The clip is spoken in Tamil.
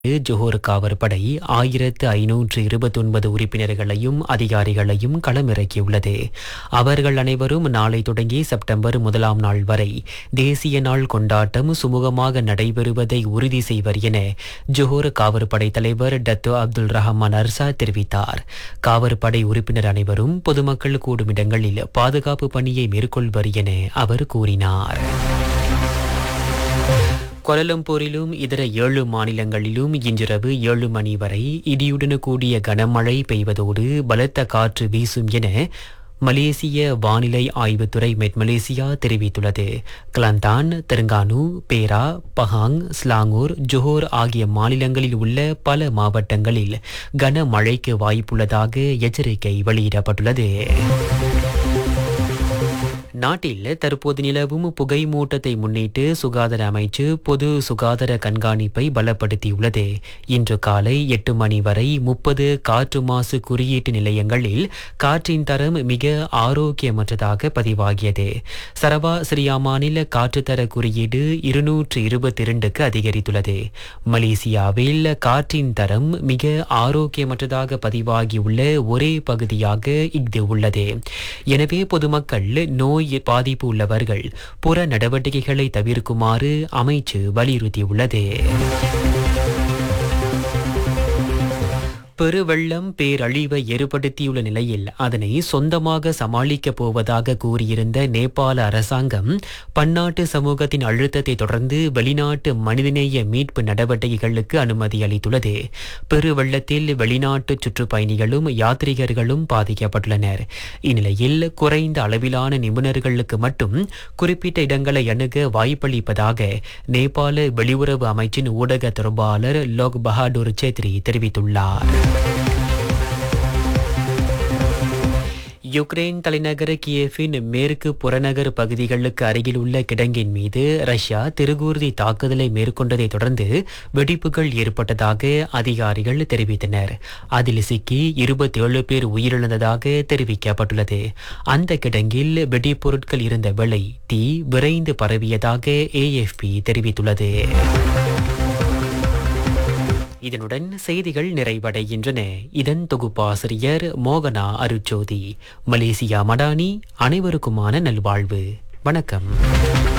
ஜோஹர் காவற்படை ஆயிரத்து ஐநூற்று இருபத்தொன்பது உறுப்பினர்களையும் அதிகாரிகளையும் களமிறக்கியுள்ளது அவர்கள் அனைவரும் நாளை தொடங்கி செப்டம்பர் முதலாம் நாள் வரை தேசிய நாள் கொண்டாட்டம் சுமூகமாக நடைபெறுவதை உறுதி செய்வர் என ஜோஹர் காவற்படை தலைவர் டத்தோ அப்துல் ரஹமான் அர்சா தெரிவித்தார் காவற்படை உறுப்பினர் அனைவரும் பொதுமக்கள் கூடும் இடங்களில் பாதுகாப்பு பணியை மேற்கொள்வர் என அவர் கூறினார் கோலலம்பூரிலும் இதர ஏழு மாநிலங்களிலும் இன்றிரவு ஏழு மணி வரை இடியுடன் கூடிய கனமழை பெய்வதோடு பலத்த காற்று வீசும் என மலேசிய வானிலை ஆய்வுத்துறை மெட் மலேசியா தெரிவித்துள்ளது கிளந்தான் தெலுங்கானு பேரா பஹாங் ஸ்லாங்கூர் ஜோஹர் ஆகிய மாநிலங்களில் உள்ள பல மாவட்டங்களில் கனமழைக்கு வாய்ப்புள்ளதாக எச்சரிக்கை வெளியிடப்பட்டுள்ளது நாட்டில் தற்போது நிலவும் புகை மூட்டத்தை முன்னிட்டு சுகாதார அமைச்சு பொது சுகாதார கண்காணிப்பை பலப்படுத்தியுள்ளது இன்று காலை எட்டு மணி வரை முப்பது காற்று மாசு குறியீட்டு நிலையங்களில் காற்றின் தரம் மிக ஆரோக்கியமற்றதாக பதிவாகியது சரவா சிரியாமானில் காற்றுத்தர குறியீடு இருநூற்று இருபத்தி இரண்டுக்கு அதிகரித்துள்ளது மலேசியாவில் காற்றின் தரம் மிக ஆரோக்கியமற்றதாக பதிவாகியுள்ள ஒரே பகுதியாக இது உள்ளது எனவே பொதுமக்கள் நோய் பாதிப்பு உள்ளவர்கள் புற நடவடிக்கைகளை தவிர்க்குமாறு அமைச்சு வலியுறுத்தியுள்ளது பெருவெள்ளம் பேரழிவை ஏற்படுத்தியுள்ள நிலையில் அதனை சொந்தமாக சமாளிக்கப் போவதாக கூறியிருந்த நேபாள அரசாங்கம் பன்னாட்டு சமூகத்தின் அழுத்தத்தை தொடர்ந்து வெளிநாட்டு மனிதநேய மீட்பு நடவடிக்கைகளுக்கு அனுமதி அளித்துள்ளது பெருவெள்ளத்தில் வெளிநாட்டு சுற்றுப்பயணிகளும் யாத்ரீகர்களும் பாதிக்கப்பட்டுள்ளனர் இந்நிலையில் குறைந்த அளவிலான நிபுணர்களுக்கு மட்டும் குறிப்பிட்ட இடங்களை அணுக வாய்ப்பளிப்பதாக நேபாள வெளியுறவு அமைச்சின் ஊடக தொடர்பாளர் லோக் பஹாடூர் சேத்ரி தெரிவித்துள்ளார் யுக்ரைன் தலைநகர கியேஃபின் மேற்கு புறநகர் பகுதிகளுக்கு அருகில் உள்ள கிடங்கின் மீது ரஷ்யா திருகூர்தி தாக்குதலை மேற்கொண்டதை தொடர்ந்து வெடிப்புகள் ஏற்பட்டதாக அதிகாரிகள் தெரிவித்தனர் அதில் சிக்கி இருபத்தேழு பேர் உயிரிழந்ததாக தெரிவிக்கப்பட்டுள்ளது அந்த கிடங்கில் வெடிப்பொருட்கள் இருந்த வேளை தீ விரைந்து பரவியதாக ஏஎஃப்பி தெரிவித்துள்ளது இதனுடன் செய்திகள் நிறைவடைகின்றன இதன் தொகுப்பாசிரியர் மோகனா அருச்சோதி மலேசியா மடானி அனைவருக்குமான நல்வாழ்வு வணக்கம்